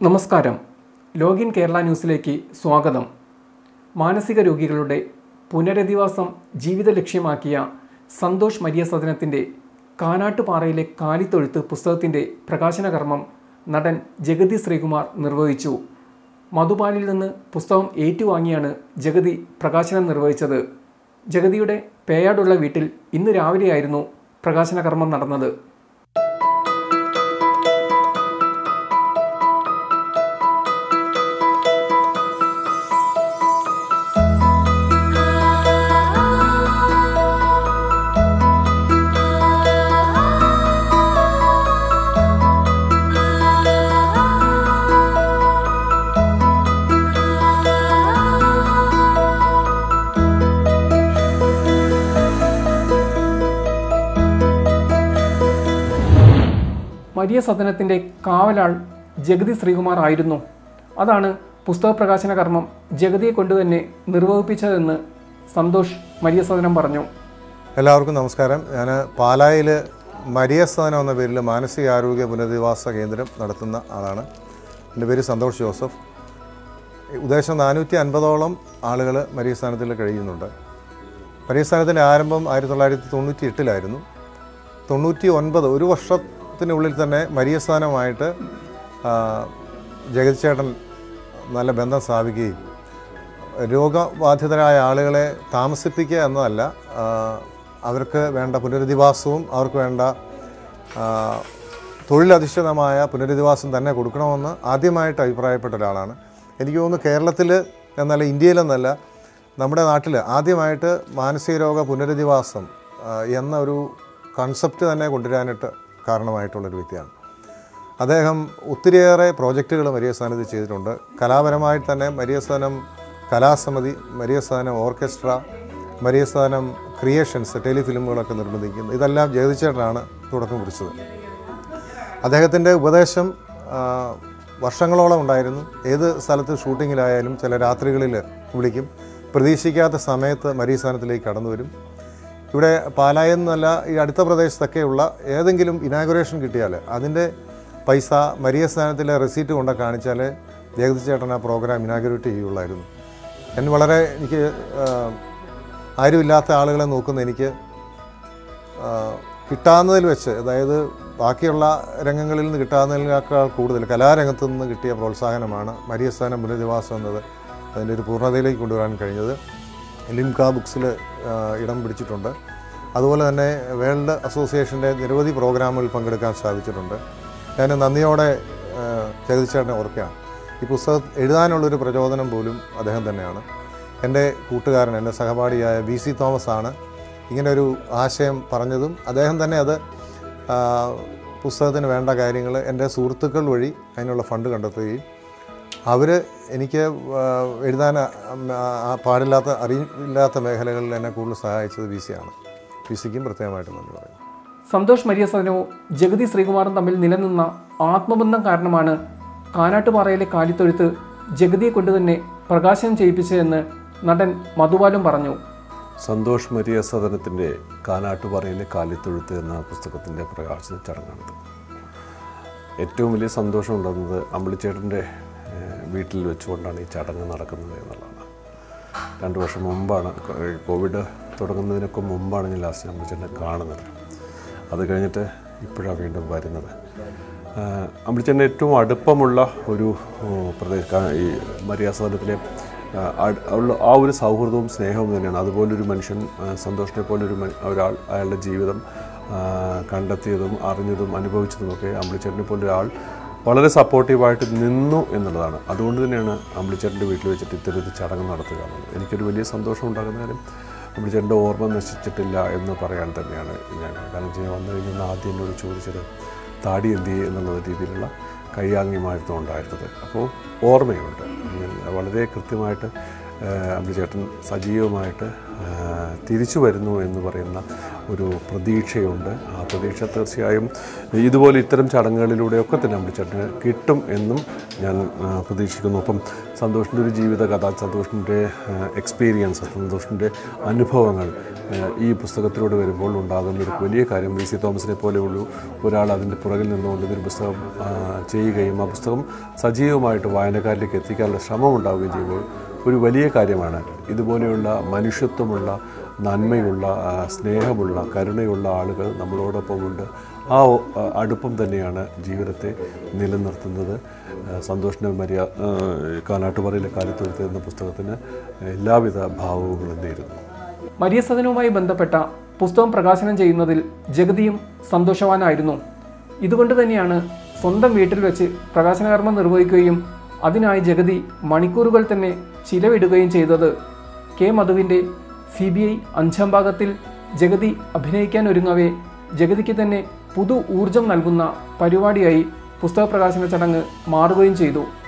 നമസ്കാരം ലോഗിൻ കേരള ന്യൂസിലേക്ക് സ്വാഗതം മാനസിക രോഗികളുടെ പുനരധിവാസം ജീവിത ലക്ഷ്യമാക്കിയ സന്തോഷ് മരിയ സദനത്തിൻ്റെ കാനാട്ടുപാറയിലെ കാലിത്തൊഴുത്ത് പുസ്തകത്തിൻ്റെ പ്രകാശന കർമ്മം നടൻ ജഗതി ശ്രീകുമാർ നിർവഹിച്ചു മധുപാലിൽ നിന്ന് പുസ്തകം ഏറ്റുവാങ്ങിയാണ് ജഗതി പ്രകാശനം നിർവഹിച്ചത് ജഗതിയുടെ പേയാടുള്ള വീട്ടിൽ ഇന്ന് രാവിലെയായിരുന്നു പ്രകാശന കർമ്മം നടന്നത് മരിയ സദനത്തിൻ്റെ കാവലാൾ ജഗതി ശ്രീകുമാർ ആയിരുന്നു അതാണ് പുസ്തക പ്രകാശന കർമ്മം ജഗതിയെ കൊണ്ടുതന്നെ നിർവഹിപ്പിച്ചതെന്ന് സന്തോഷ് മരിയ സദനം പറഞ്ഞു എല്ലാവർക്കും നമസ്കാരം ഞാൻ പാലായിൽ മരിയസ്ഥാനം എന്ന പേരിൽ മാനസികാരോഗ്യ പുനരധിവാസ കേന്ദ്രം നടത്തുന്ന ആളാണ് എൻ്റെ പേര് സന്തോഷ് ജോസഫ് ഉദ്ദേശം നാനൂറ്റി അൻപതോളം ആളുകൾ മരിയസ്ഥാനത്തിൽ കഴിയുന്നുണ്ട് മരിയസ്ഥാനത്തിൻ്റെ ആരംഭം ആയിരത്തി തൊള്ളായിരത്തി തൊണ്ണൂറ്റി എട്ടിലായിരുന്നു തൊണ്ണൂറ്റി ഒൻപത് ഒരു വർഷത്തിനുള്ളിൽ തന്നെ മരിയസ്ഥാനമായിട്ട് ആ, ജഗതിച്ചേട്ടൻ നല്ല ബന്ധം സ്ഥാപിക്കുകയും രോഗബാധിതരായ ആളുകളെ താമസിപ്പിക്കുക എന്നതല്ല ആ, അവർക്ക് വേണ്ട പുനരധിവാസവും അവർക്ക് വേണ്ട ആ, തൊഴിലധിഷ്ഠിതമായ പുനരധിവാസം തന്നെ കൊടുക്കണമെന്ന് ആദ്യമായിട്ട് അഭിപ്രായപ്പെട്ട ഒരാളാണ് എനിക്ക് തോന്നുന്നു കേരളത്തിൽ എന്നല്ല ഇന്ത്യയിലെന്നല്ല നമ്മുടെ നാട്ടിൽ ആദ്യമായിട്ട് മാനസിക രോഗ പുനരധിവാസം ആ, എന്ന ഒരു കൺസെപ്റ്റ് തന്നെ കൊണ്ടുവരാനായിട്ട് കാരണമായിട്ടുള്ളൊരു വ്യക്തിയാണ് അദ്ദേഹം ഒത്തിരിയേറെ പ്രോജക്റ്റുകൾ മരിയസ്ഥാനത്ത് ചെയ്തിട്ടുണ്ട് കലാപരമായിട്ട് തന്നെ മരിയസ്ഥാനം കലാസമിതി മരിയസ്ഥാനം ഓർക്കസ്ട്ര മരിയസ്ഥാനം ക്രിയേഷൻസ് ടെലിഫിലിമുകളൊക്കെ നിർമ്മിക്കുന്നു ഇതെല്ലാം ജഗതിച്ചേട്ടനാണ് തുടക്കം കുറിച്ചത് അദ്ദേഹത്തിൻ്റെ ഉപദേശം ആ, വർഷങ്ങളോളം ഉണ്ടായിരുന്നു ഏത് സ്ഥലത്ത് ഷൂട്ടിങ്ങിലായാലും ചില രാത്രികളിൽ വിളിക്കും പ്രതീക്ഷിക്കാത്ത സമയത്ത് മരീസ്ഥാനത്തിലേക്ക് കടന്നു വരും ഇവിടെ പാലായെന്നല്ല ഈ അടുത്ത പ്രദേശത്തൊക്കെയുള്ള ഏതെങ്കിലും ഇനാഗുറേഷൻ കിട്ടിയാൽ അതിൻ്റെ പൈസ മരിയ സ്ഥാനത്തിലെ റെസീറ്റ് കൊണ്ട് കാണിച്ചാൽ ജഗതി ചേട്ടൻ ആ പ്രോഗ്രാം ഇനാഗുറേറ്റ് ചെയ്യുള്ളായിരുന്നു എന്നെ വളരെ എനിക്ക് ആ, ആരുമില്ലാത്ത ആളുകളെ നോക്കുന്ന എനിക്ക് ആ, കിട്ടാവുന്നതിൽ വെച്ച് അതായത് ബാക്കിയുള്ള രംഗങ്ങളിൽ നിന്ന് കിട്ടാവുന്നതിനേക്കാൾ കൂടുതൽ കലാരംഗത്തു നിന്ന് കിട്ടിയ പ്രോത്സാഹനമാണ് മരിയസ്ഥാനം പുനരധിവാസം എന്നത് അതിൻ്റെ ഒരു പൂർണ്ണതയിലേക്ക് കൊണ്ടുവരാൻ കഴിഞ്ഞത് ലിംക ബുക്സിൽ ഇടം പിടിച്ചിട്ടുണ്ട് അതുപോലെ തന്നെ വേൾഡ് അസോസിയേഷൻ്റെ നിരവധി പ്രോഗ്രാമുകളിൽ പങ്കെടുക്കാൻ സാധിച്ചിട്ടുണ്ട് ഞാൻ നന്ദിയോടെ ആ, ജഗതിച്ചേട്ടനെ ഓർക്കുകയാണ് ഈ പുസ്തകം എഴുതാനുള്ളൊരു പ്രചോദനം പോലും അദ്ദേഹം തന്നെയാണ് എൻ്റെ കൂട്ടുകാരൻ എൻ്റെ സഹപാഠിയായ വി സി തോമസ് ആണ് ഇങ്ങനെ ഒരു ആശയം പറഞ്ഞതും അദ്ദേഹം തന്നെ അത് ആ, പുസ്തകത്തിന് വേണ്ട കാര്യങ്ങൾ എൻ്റെ സുഹൃത്തുക്കൾ വഴി അതിനുള്ള ഫണ്ട് കണ്ടെത്തുകയും അവർ എനിക്ക് ആ, എഴുതാൻ ആ, ആ, പാടില്ലാത്ത അറിയില്ലാത്ത മേഖലകളിൽ എന്നെ കൂടുതൽ സഹായിച്ചത് വി സി ആണ് വി സിക്കും പ്രത്യേകമായിട്ട് നന്ദി പറയുന്നു സന്തോഷ് മരിയ സദനവും ജഗതി ശ്രീകുമാറും തമ്മിൽ നിലനിന്ന ആത്മബന്ധം കാരണമാണ് കാനാട്ടുപാറയിലെ കാലിത്തൊഴുത്ത് ജഗതിയെ കൊണ്ടുതന്നെ പ്രകാശനം ചെയ്യിപ്പിച്ചതെന്ന് നടൻ മധുബാലും പറഞ്ഞു സന്തോഷ് മരിയ സദനത്തിൻ്റെ കാനാട്ടുപാറയിലെ കാലിത്തൊഴുത്ത് എന്ന പുസ്തകത്തിൻ്റെ പ്രകാശന ചടങ്ങാണിത് ഏറ്റവും വലിയ സന്തോഷം ഉണ്ടാകുന്നത് അമ്പിളിച്ചേട്ടൻ്റെ ഏഹ്, വീട്ടിൽ വെച്ചുകൊണ്ടാണ് ഈ ചടങ്ങ് നടക്കുന്നത് എന്നുള്ളതാണ് രണ്ട് വർഷം മുമ്പാണ് കോ- കോവിഡ് തുടങ്ങുന്നതിനൊക്കെ മുമ്പാണ് ഞാൻ ലാസ്റ്റ് അമ്പിളിച്ചേട്ടനെ കാണുന്നത് അത് കഴിഞ്ഞിട്ട് ഇപ്പോഴാണ് വീണ്ടും വരുന്നത് ആഹ്, അമ്പിളിച്ചേട്ടൻ്റെ ഏറ്റവും അടുപ്പമുള്ള ഒരു ഉം, പ്രദേശ കാ- ഈ മരിയാസദനത്തിലെ ആഹ്, അട്- ഉള്ള ആ ഒരു സൗഹൃദവും സ്നേഹവും തന്നെയാണ് അതുപോലൊരു മനുഷ്യൻ ആഹ്, സന്തോഷിനെ പോലൊരു മ- ഒരാൾ അയാളുടെ ജീവിതം ആഹ്, കണ്ടെത്തിയതും അറിഞ്ഞതും അനുഭവിച്ചതുമൊക്കെ അമ്പിളിച്ചേട്ടനെ പോലൊരാൾ വളരെ സപ്പോർട്ടീവായിട്ട് നിന്നു എന്നുള്ളതാണ് അതുകൊണ്ട് തന്നെയാണ് അമ്പിളിച്ചേട്ടൻ്റെ വീട്ടിൽ വെച്ചിട്ട് ഇത്തരത്തിൽ ചടങ്ങ് നടത്തുക എന്നുള്ളത് എനിക്കൊരു വലിയ സന്തോഷം ഉണ്ടാകുന്ന കാര്യം അമ്പിളിച്ചേട്ടൻ്റെ ഓർമ്മ നശിച്ചിട്ടില്ല എന്ന് പറയാൻ തന്നെയാണ് ഞാൻ കാരണം വെച്ച് കഴിഞ്ഞാൽ വന്നു കഴിഞ്ഞാൽ ആദ്യം എന്നോട് ചോദിച്ചത് താടി എന്തി എന്നുള്ള രീതിയിലുള്ള കൈയാംഗ്യമായിരുന്നു ഉണ്ടായിരുന്നത് അപ്പോൾ ഓർമ്മയുണ്ട് ഞാൻ വളരെ കൃത്യമായിട്ട് അമ്പിളിച്ചേട്ടൻ സജീവമായിട്ട് ആ, തിരിച്ചു വരുന്നു എന്ന് പറയുന്ന ഒരു പ്രതീക്ഷയുണ്ട് ആ പ്രതീക്ഷ തീർച്ചയായും ഇതുപോലെ ഇത്തരം ചടങ്ങുകളിലൂടെയൊക്കെ തന്നെ അമ്പിളിച്ചേട്ടന് കിട്ടും എന്നും ഞാൻ ആ, പ്രതീക്ഷിക്കുന്നു അപ്പം സന്തോഷിൻ്റെ ഒരു ജീവിത കഥ സന്തോഷിൻ്റെ എക്സ്പീരിയൻസ് സന്തോഷിൻ്റെ അനുഭവങ്ങൾ ആ, ഈ പുസ്തകത്തിലൂടെ വരുമ്പോൾ ഉണ്ടാകുന്ന ഒരു വലിയ കാര്യം വി സി തോമസിനെ പോലെയുള്ള ഒരാൾ അതിൻ്റെ പുറകിൽ നിന്നുകൊണ്ട് ഇതൊരു പുസ്തകം ആ, ചെയ്യുകയും ആ പുസ്തകം സജീവമായിട്ട് വായനക്കാരിലേക്ക് എത്തിക്കാനുള്ള ശ്രമം ഉണ്ടാവുകയും ചെയ്യുമ്പോൾ ഒരു വലിയ കാര്യമാണ് ഇതുപോലെയുള്ള മനുഷ്യത്വമുള്ള നന്മയുള്ള ആ, സ്നേഹമുള്ള കരുണയുള്ള ആളുകൾ നമ്മളോടൊപ്പമുണ്ട് ആ ഒ- ആ അടുപ്പം തന്നെയാണ് ജീവിതത്തെ നിലനിർത്തുന്നത് ആ, സന്തോഷിൻ്റെ മര്യാ ആ, കാനാട്ടുപറയിലെ കാലത്തൊഴുത്ത് എന്ന പുസ്തകത്തിന് എല്ലാവിധ ഭാവങ്ങളും നേരുന്നു മരിയ സദനവുമായി ബന്ധപ്പെട്ട പുസ്തകം പ്രകാശനം ചെയ്യുന്നതിൽ ജഗതിയും സന്തോഷവാനായിരുന്നു ഇതുകൊണ്ട് തന്നെയാണ് സ്വന്തം വീട്ടിൽ വെച്ച് പ്രകാശനകർമ്മം നിർവഹിക്കുകയും അതിനായി ജഗതി മണിക്കൂറുകൾ തന്നെ ചിലവിടുകയും ചെയ്തത് കെ മധുവിൻ്റെ സി ബി ഐ അഞ്ചാം ഭാഗത്തിൽ ജഗതി അഭിനയിക്കാൻ ഒരുങ്ങവേ ജഗതിക്ക് തന്നെ പുതു ഊർജം നൽകുന്ന പരിപാടിയായി പുസ്തക പ്രകാശന ചടങ്ങ് മാറുകയും ചെയ്തു